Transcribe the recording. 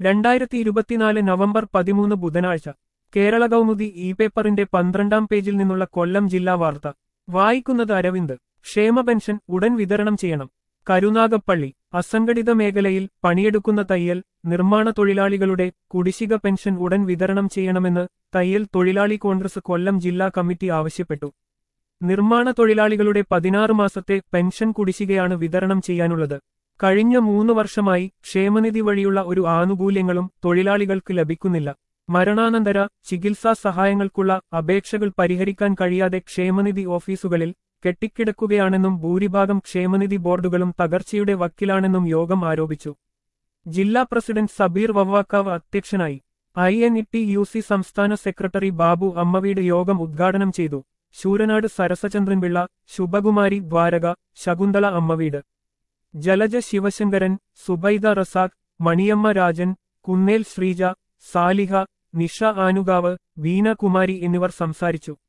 രണ്ടായിരത്തി ഇരുപത്തിനാല് നവംബർ പതിമൂന്ന് ബുധനാഴ്ച കേരള കൗമുദി ഇ പേപ്പറിന്റെ പന്ത്രണ്ടാം പേജിൽ നിന്നുള്ള കൊല്ലം ജില്ലാ വാർത്ത വായിക്കുന്നത് അരവിന്ദ് ക്ഷേമ പെൻഷൻ ഉടൻ വിതരണം ചെയ്യണം കരുനാഗപ്പള്ളി അസംഘടിത മേഖലയിൽ പണിയെടുക്കുന്ന തയ്യൽ നിർമ്മാണ തൊഴിലാളികളുടെ കുടിശ്ശിക പെൻഷൻ ഉടൻ വിതരണം ചെയ്യണമെന്ന് തയ്യൽ തൊഴിലാളി കോൺഗ്രസ് കൊല്ലം ജില്ലാ കമ്മിറ്റി ആവശ്യപ്പെട്ടു നിർമ്മാണ തൊഴിലാളികളുടെ പതിനാറ് മാസത്തെ പെൻഷൻ കുടിശ്ശികയാണ് വിതരണം ചെയ്യാനുള്ളത് കഴിഞ്ഞ മൂന്ന് വർഷമായി ക്ഷേമനിധി വഴിയുള്ള ഒരു ആനുകൂല്യങ്ങളും തൊഴിലാളികൾക്ക് ലഭിക്കുന്നില്ല മരണാനന്തര ചികിത്സാ സഹായങ്ങൾക്കുള്ള അപേക്ഷകൾ പരിഹരിക്കാൻ കഴിയാതെ ക്ഷേമനിധി ഓഫീസുകളിൽ കെട്ടിക്കിടക്കുകയാണെന്നും ഭൂരിഭാഗം ക്ഷേമനിധി ബോർഡുകളും തകർച്ചയുടെ വക്കിലാണെന്നും യോഗം ആരോപിച്ചു ജില്ലാ പ്രസിഡന്റ് സബീർ വവ്വാക്കാവ് അധ്യക്ഷനായി I N T U C സി സംസ്ഥാന സെക്രട്ടറി ബാബു അമ്മവീട് യോഗം ഉദ്ഘാടനം ചെയ്തു ശൂരനാട് സരസചന്ദ്രൻപിള്ള ശുഭകുമാരി ദ്വാരക ശകുന്തള അമ്മവീട് ജലജ ശിവശങ്കരൻ സുബൈദ റസാഖ് മണിയമ്മ രാജൻ കുന്നേൽ ശ്രീജ സാലിഹ നിഷ ആനുകാവ് വീണകുമാരി എന്നിവർ സംസാരിച്ചു